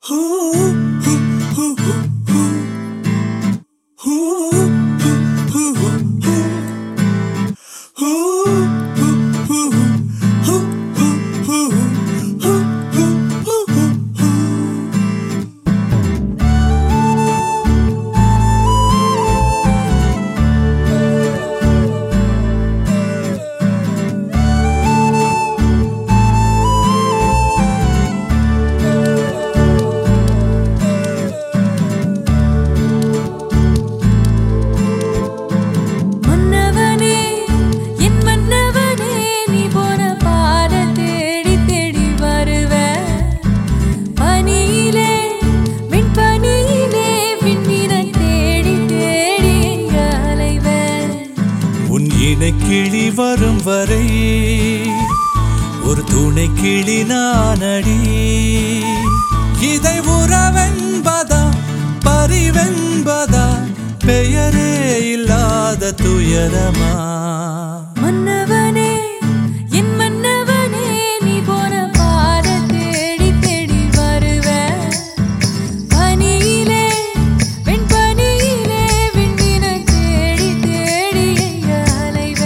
மன்னவனே என் மன்னவனே நீ போன பாத தேடி தேடி வருவ பனியிலே விண்பனியிலே விண்மீன தேடி தேடி எங்க அலைவ உன் இனக்கிளி வரும் வரை ஒரு துணை கிளி நானடி இதை உறவென்பதா பரிவென்பதா பெயரே இல்லாத துயரமா மன்னவனே என் மன்னவனே நீ போன பாத தேடி தேடி வருவ பனியிலே வெண்பனியிலே விண்மீன தேடி தேடி எங்க அலைவ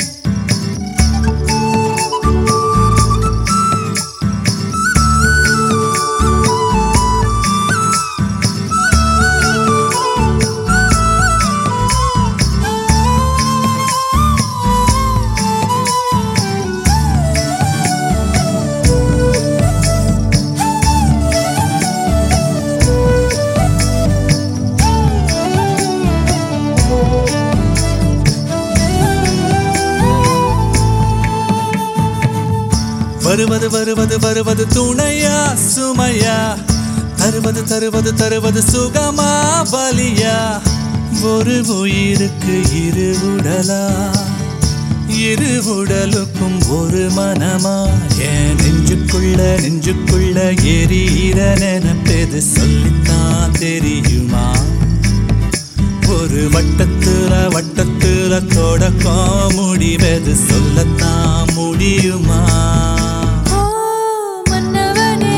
வருவது வருவது வருவது துணையா சுமையா தருவது தருவது தருவது சுகமா பலியா ஒரு உயிருக்கு இரு உடலா இரு உடலுக்கும் ஒரு மனமா என் நெஞ்சுக்குள்ள நெஞ்சுக்குள்ள எரியிற நினைப்பது சொல்லித்தான் தெரியுமா ஒரு வட்டத்துல வட்டத்துல தொடக்கம் முடிவது சொல்லத்தான் முடியுமா ஓ மன்னவனே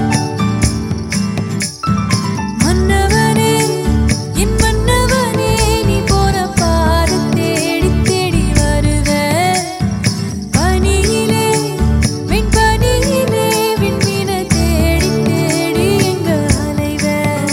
மன்னவனே என் மன்னவனே நீ போன பாத தேடி தேடி வருவ பனியிலே வெண்பனியிலே விண்மீன தேடி தேடி எங்க அலைவ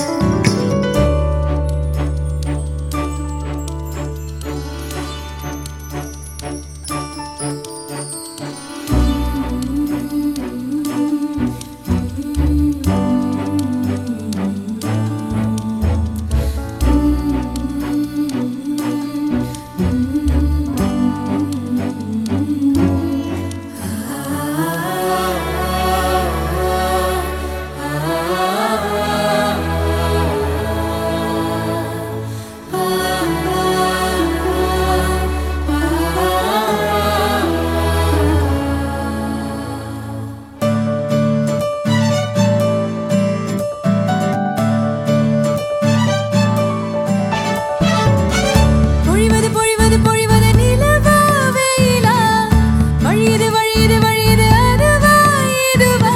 பொழிவது பொழிவது பொழிவது நிலவா வெயிலா வழியுது வழியுது வழியுது அதுவா இதுவா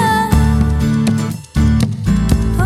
ஆ.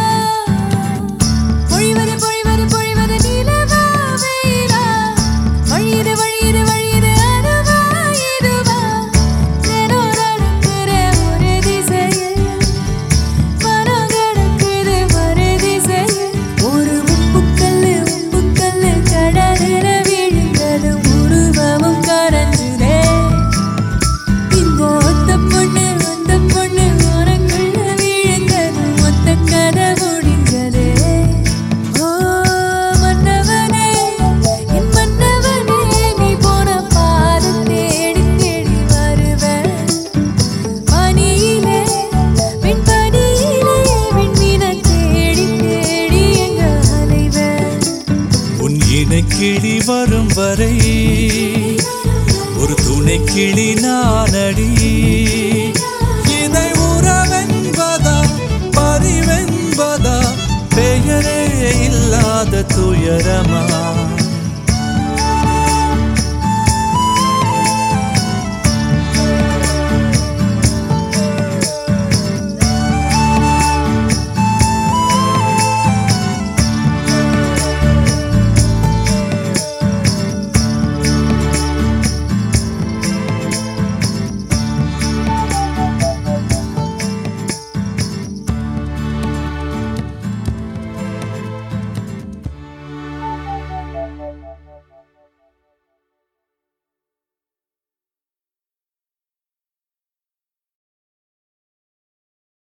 பொழிவது பொழிவது பொழிவது நிலவா வெயிலா வழியுது வழியுது வழியுது அதுவா இதுவா தினம் நடக்கிற ஒரு திசையில் மனம் கிடக்குது மறு திசையில் ஒரு உப்புக்கல்லு உப்புக்கல்லு கடலில் விழுந்தது உருவமும் கரைஞ்சுதே இந்த ஒத்த பொண்ணு அந்த பொண்ணு உனக்குள்ள விழுந்தது மொத்த கதை முடிஞ்சதே ஓ மன்னவனே என் மன்னவனே நீ போன பாதம் தேடி தேடி வருவ பனியிலே விண்பனியிலே விண்மீன தேடி தேடி எங்க அலைவ உன் இனக்கிளி வரும் வரை ஒரு துணை கிளி நானடி இதை உறவென்பதா பரிவென்பதா பெயரே இல்லாத துயரமா